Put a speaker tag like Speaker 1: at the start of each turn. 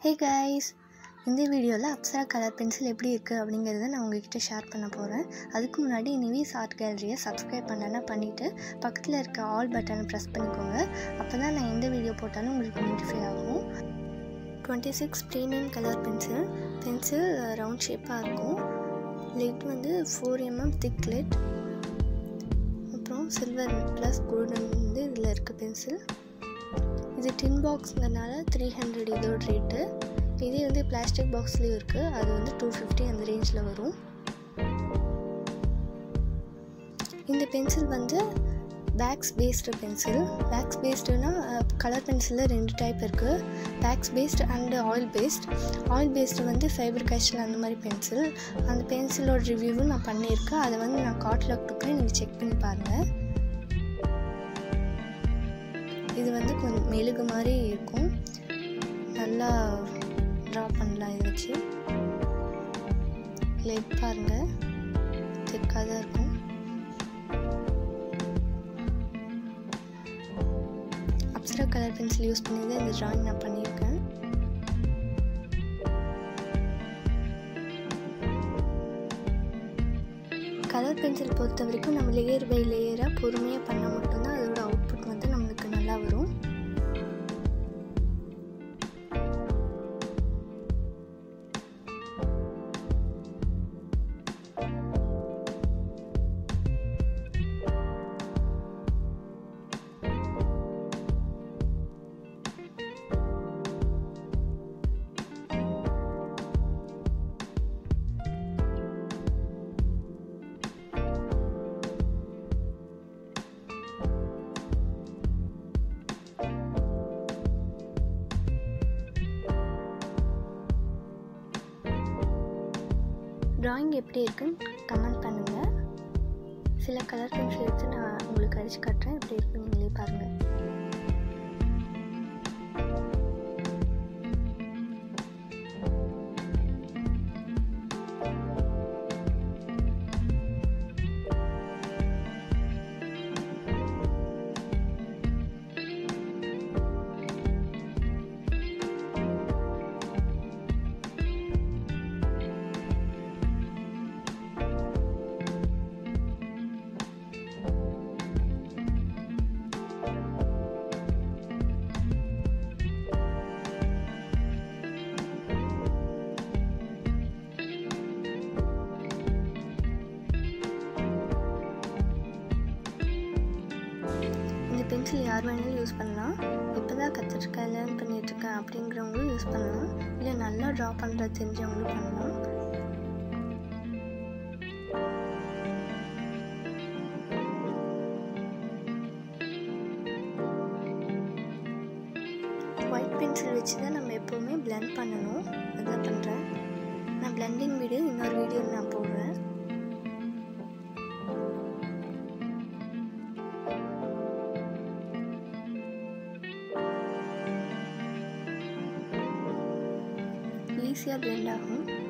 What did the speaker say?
Speaker 1: hey guys இந்த வீடியோவில் Apsara colour pencil எப்படி இருக்குது அப்படிங்கிறத நான் உங்ககிட்ட ஷேர் பண்ண போகிறேன் அதுக்கு முன்னாடி நிவிஸ் ஆர்ட் கேலரியை சப்ஸ்கிரைப் பண்ணலன்னா பண்ணிவிட்டு பக்கத்தில் இருக்க ஆல் பட்டனை ப்ரெஸ் பண்ணிக்கோங்க அப்போ தான் நான் எந்த வீடியோ போட்டாலும் உங்களுக்கு நோட்டிஃபை ஆகும் twenty six premium colour pencil pencil round ஷேப்பாக இருக்கும் லெட் வந்து ஃபோர் எம்எம் திக் லெட் அப்புறம் சில்வர் ப்ளஸ் கோல்டன் வந்து இதில் இருக்க பென்சில் இது டின் பாக்ஸ்ங்கிறனால த்ரீ ஹண்ட்ரட் இதோட ரேட்டு இதே வந்து பிளாஸ்டிக் பாக்ஸ்லேயும் இருக்குது அது வந்து டூ ஃபிஃப்டி அந்த ரேஞ்சில் வரும் இந்த பென்சில் வந்து பேக்ஸ் பேஸ்டு பென்சில் பேக்ஸ் பேஸ்டுனா கலர் பென்சிலில் ரெண்டு டைப் இருக்குது wax based and oil based oil based வந்து ஃபைபர் கேஸ்டில் அந்த மாதிரி பென்சில் அந்த பென்சிலோட ரிவ்யூவும் நான் பண்ணியிருக்கேன் அதை வந்து நான் காட்டில் கொடுக்குறேன் நீங்கள் செக் பண்ணி பாருங்கள் இது வந்து கொஞ்சம் மெழுகு மாதிரி இருக்கும் நல்லா ட்ரா பண்ணலாம் இதை வச்சு லெட் பாருங்கள் திக்காக தான் இருக்கும் அப்சரா கலர் பென்சில் யூஸ் பண்ணி தான் இந்த ட்ராயிங் நான் பண்ணியிருக்கேன் கலர் பென்சில் பொறுத்த வரைக்கும் நம்ம லேயர் பை லேயராக பொறுமையாக பண்ணால் மட்டும்தான் அதோட அவுட்புட் வந்து நம்மளுக்கு நல்லா வரும் ட்ராயிங் எப்படி இருக்குன்னு கமெண்ட் பண்ணுங்கள் சில கலர் பென்சில் எடுத்து நான் உங்களுக்கு அடித்து காட்டுறேன் எப்படி இருக்குன்னு நீங்களே பாருங்கள் இந்த பென்சில் யார் வேணாலும் யூஸ் பண்ணலாம் இப்போ தான் கற்றுருக்கேன் லேர்ன் பண்ணிகிட்ருக்கேன் அப்படிங்கிறவங்களும் யூஸ் பண்ணலாம் இல்லை நல்லா ட்ரா பண்ணுறது தெரிஞ்சவங்களும் பண்ணலாம் ஒயிட் பென்சில் வச்சு தான் நம்ம எப்போவுமே பிளெண்ட் பண்ணணும் அதான் பண்ணுறேன் நான் பிளெண்டிங் வீடியோ இன்னொரு வீடியோ நான் போடுறேன் ஈஸியாக பிளெண்ட் ஆகும்